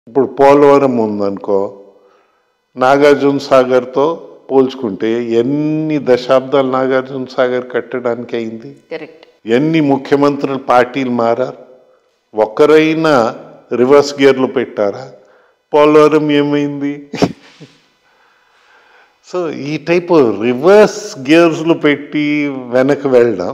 ఇప్పుడు పోలవరం ఉందనుకో నాగార్జున సాగర్తో పోల్చుకుంటే ఎన్ని దశాబ్దాలు నాగార్జున సాగర్ కట్టడానికి అయింది కరెక్ట్ ఎన్ని ముఖ్యమంత్రులు పార్టీలు మారారు ఒక్కరైనా రివర్స్ గేర్లు పెట్టారా పోలవరం ఏమైంది సో ఈ టైపు రివర్స్ గేర్స్లు పెట్టి వెనక్కి వెళ్ళడం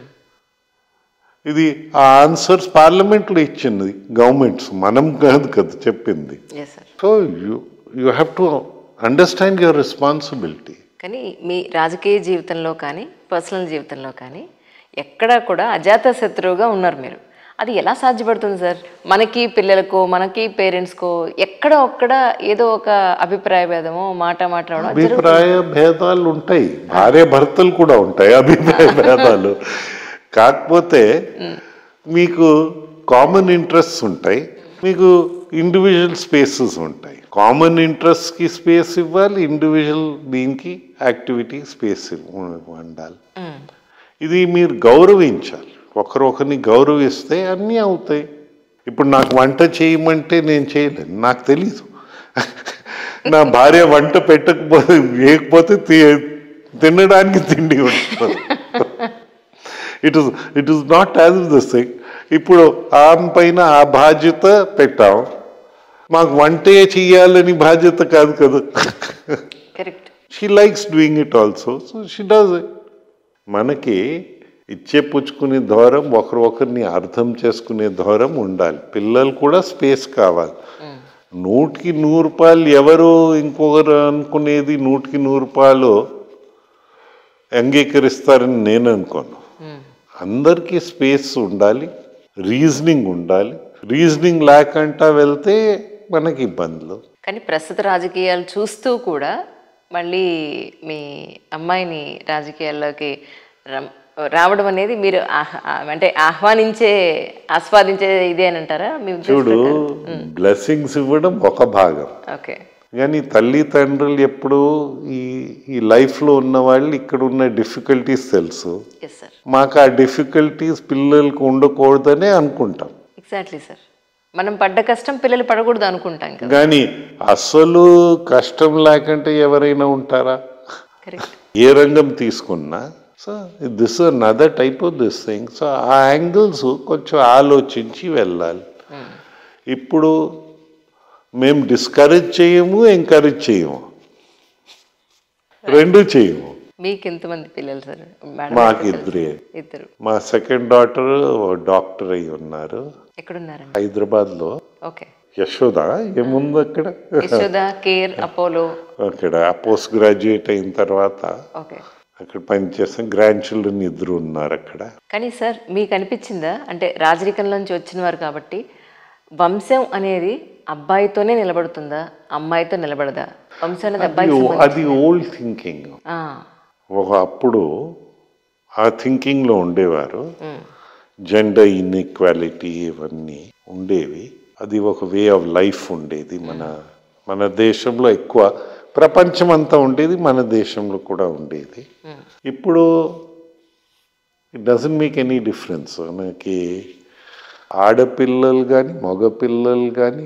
ఇది ఆ ఆన్సర్స్ పార్లమెంట్లో ఇచ్చింది గవర్నమెంట్స్ మనం కాదు కదా చెప్పింది yes sir so you you have to understand your responsibility కానీ మీ రాజకీయ జీవితంలో కానీ పర్సనల్ జీవితంలో కానీ ఎక్కడా కూడా అజాత శత్రువుగా ఉన్నారు మీరు అది ఎలా సాధ్యపడుతుంది సార్ మనకి పిల్లలకో మనకి పేరెంట్స్కో ఎక్కడ ఒక్కడ ఏదో ఒక అభిప్రాయ భేదమో మాట మాట్లాడడం అది జరుగుతుంది. అభిప్రాయ భేదాలు ఉంటాయి భార్య భర్తలు కూడా ఉంటాయి అభిప్రాయ భేదాలు కాకపోతే మీకు కామన్ ఇంట్రెస్ట్స్ ఉంటాయి మీకు ఇండివిజువల్ స్పేసెస్ ఉంటాయి కామన్ ఇంట్రెస్ట్కి స్పేస్ ఇవ్వాలి ఇండివిజువల్ దీనికి యాక్టివిటీ స్పేస్ ఉండాలి మ్మ్. ఇది మీరు గౌరవించాలి ఒకరు ఒకరిని గౌరవిస్తే అన్నీ అవుతాయి ఇప్పుడు నాకు వంట చేయమంటే నేను చేయలేను నాకు తెలీదు నా భార్య వంట పెట్టకపోతే వేయకపోతే తి- తినడానికి తిండి ఉంటుంది it is it is not as the thing ఇప్పుడు ఆమె పైన ఆ బాధ్యత పెట్టాం మాకు వంటే చెయ్యాలని బాధ్యత కాదు కదా correct she likes doing it also so she does మనకి ఇచ్చే పుచ్చుకునే ధోరం ఒకరు ఒకరిని అర్థం చేసుకునే ధోరం ఉండాలి పిల్లలు కూడా స్పేస్ కావాలి నూటికి నూరు రూపాయలు ఎవరు ఇంకొకరు అనుకునేది నూటికి నూరు రూపాయలు అంగీకరిస్తారని నేను అనుకోను అందరికీ స్పేస్ ఉండాలి రీజనింగ్ ఉండాలి రీజనింగ్ లేకుండా వెళ్తే మనకి ఇబ్బందులు కానీ ప్రస్తుత రాజకీయాలు చూస్తూ కూడా మళ్ళీ మీ అమ్మాయిని రాజకీయాల్లోకి రం- రావడం అనేది మీరు ఆహ్- ఆ- అంటే ఆహ్వానించే ఆస్వాదించే ఇదే అని అంటారా మీ ఉద్దేశం చూడు ప్రకారం? బ్లెస్సింగ్స్ ఇవ్వడం ఒక భాగం ఓకే కానీ తల్లిదండ్రులు ఎప్పుడు ఈ ఈ లైఫ్లో ఉన్న వాళ్ళు ఇక్కడ ఉన్న డిఫికల్టీస్ తెలుసు ఎస్ సార్ మాకు ఆ డిఫికల్టీస్ పిల్లలకు ఉండకూడదనే అనుకుంటాం ఎగ్జాక్ట్లీ సార్ మనం పడ్డ కష్టం పిల్లలు పడకూడదు అనుకుంటాం కదా కానీ అసలు కష్టం లేకుంటే ఎవరైనా ఉంటారా కరెక్ట్ ఏ రంగం తీసుకున్నా so this other type of this thing so ఆ యాంగిల్స్ కొంచెం ఆలోచించి వెళ్ళాలి ఇప్పుడు మేము డిస్కరేజ్ చేయము ఎంకరేజ్ చేయము రెండు చేయము మీకు ఎంతమంది పిల్లలు సార్ మేడం మాకు ఇద్దరే ఇద్దరు మా సెకండ్ డాటర్ డాక్టర్ అయి ఉన్నారు ఎక్కడున్నారండి హైదరాబాద్లో ఓకే యశోద ఏముంది అక్కడ యశోద కేర్ అపోలో అక్కడ పోస్ట్ గ్రాడ్యుయేట్ అయిన తర్వాత ఓకే అక్కడ పనిచేస్తాం గ్రాండ్ చిల్డ్రన్ ఇద్దరు ఉన్నారు అక్కడ కానీ సార్ మీకు అనిపించిందా అంటే రాజరికంలోంచి వచ్చిన వారు కాబట్టి వంశం అనేది అబ్బాయితోనే నిలబడుతుందా అమ్మాయితో నిలబడదా వంశం అనేది అబ్బాయికి అది- సంబంధించి- అది ఓల్డ్ థింకింగ్ ఆ, ఒక అప్పుడు ఆ థింకింగ్లో ఉండేవారు ఉమ్, జెండర్ ఇన్ఈక్వాలిటీ ఇవన్నీ ఉండేవి అది ఒక వే ఆఫ్ లైఫ్ ఉండేది మన మన దేశంలో ఎక్కువ ప్రపంచం అంతా ఉండేది మన దేశంలో కూడా ఉండేది ఇప్పుడు it doesn't make any difference మనకి ఆడపిల్లలు కానీ మగపిల్లలు కానీ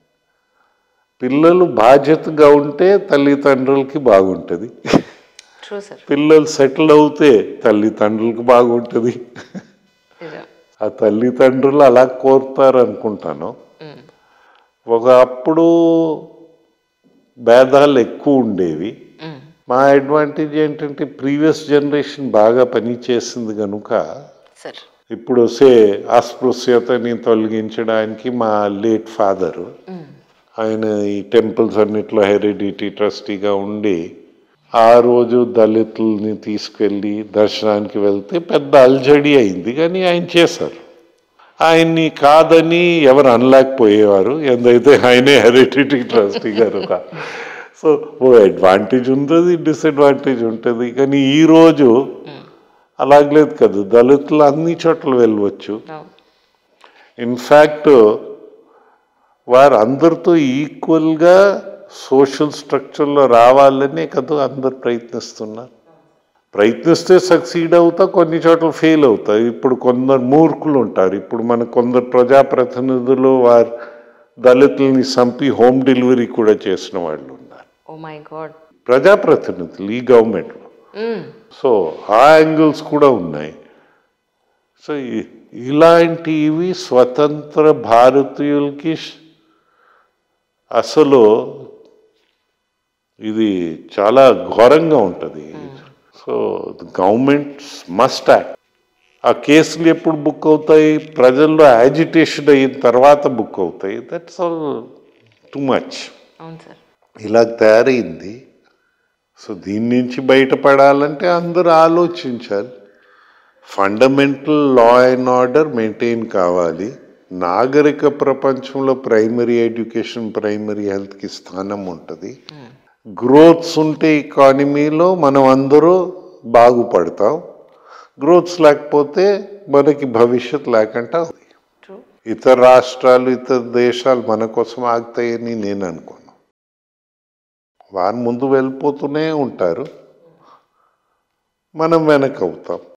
పిల్లలు బాధ్యతగా ఉంటే తల్లిదండ్రులకి బాగుంటుంది ట్రూ సార్ పిల్లలు సెటిల్ అవుతే తల్లిదండ్రులకు బాగుంటుంది నిజం ఆ తల్లిదండ్రులు అలా కోరుతారు అనుకుంటాను ఉమ్, ఒకప్పుడు భేదాలు ఎక్కువ ఉండేవి ఉమ్, మా అడ్వాంటేజ్ ఏంటంటే ప్రీవియస్ జనరేషన్ బాగా పనిచేసింది కనుక సార్ ఇప్పుడు సే అస్పృశ్యతని తొలగించడానికి మా లేట్ ఫాదరు ఉమ్, ఆయన ఈ టెంపుల్స్ అన్నిట్లో హెరిడిటీ ట్రస్టీగా ఉండి ఆ రోజు దళితుల్ని తీసుకెళ్ళి దర్శనానికి వెళ్తే పెద్ద అల్జడి అయింది కానీ ఆయన చేశారు ఆయన్ని కాదని ఎవరు అనలేకపోయేవారు ఎందైతే ఆయనే హెరిడిటీ ట్రస్టీ గారు సో ఓ అడ్వాంటేజ్ ఉంటుంది డిసడ్వాంటేజ్ ఉంటుంది కానీ ఈ రోజు అలాగలేదు కదా దళితులు అన్ని చోట్ల వెళ్ళవచ్చు అవును ఇన్ఫ్యాక్ట్ వారు అందరితో ఈక్వల్గా సోషల్ స్ట్రక్చర్లో రావాలనే కదా అందరు ప్రయత్నిస్తున్నారు ప్రయత్నిస్తే సక్సీడ్ అవుతా కొన్ని చోట్ల ఫెయిల్ అవుతాయి ఇప్పుడు కొందరు మూర్ఖులు ఉంటారు ఇప్పుడు మన కొందరు ప్రజాప్రతినిధులు వారు దళితుల్ని చంపి హోమ్ డెలివరీ కూడా చేసిన వాళ్ళు ఉన్నారు ఓ మై గాడ్ ప్రజాప్రతినిధులు ఈ గవర్నమెంట్లో సో ఆ యాంగిల్స్ కూడా ఉన్నాయి సో ఇ- ఇలాంటివి స్వతంత్ర భారతీయులకి ష్- అసలు ఇది చాలా ఘోరంగా ఉంటుంది సో గవర్నమెంట్ మస్ట్ యాక్ట్ ఆ కేసులు ఎప్పుడు బుక్ అవుతాయి ప్రజల్లో యాజిటేషన్ అయిన తర్వాత బుక్ అవుతాయి దట్స్ ఆల్ టూ మచ్ అవును సార్ ఇలా తయారైంది సో దీని నుంచి బయటపడాలంటే అందరూ ఆలోచించాలి fundamental law and order maintain కావాలి నాగరిక ప్రపంచంలో ప్రైమరీ ఎడ్యుకేషన్ ప్రైమరీ హెల్త్కి స్థానం ఉంటుంది గ్రోత్స్ ఉంటే ఎకానమీలో మనం అందరూ బాగుపడతాం గ్రోత్స్ లేకపోతే మనకి భవిష్యత్ లేకుండా ఉంది ట్రూ ఇతర రాష్ట్రాలు ఇతర దేశాలు మన కోసం ఆగుతాయని నేను అనుకోను వారు ముందు వెళ్ళిపోతూనే ఉంటారు మనం వెనక అవుతాం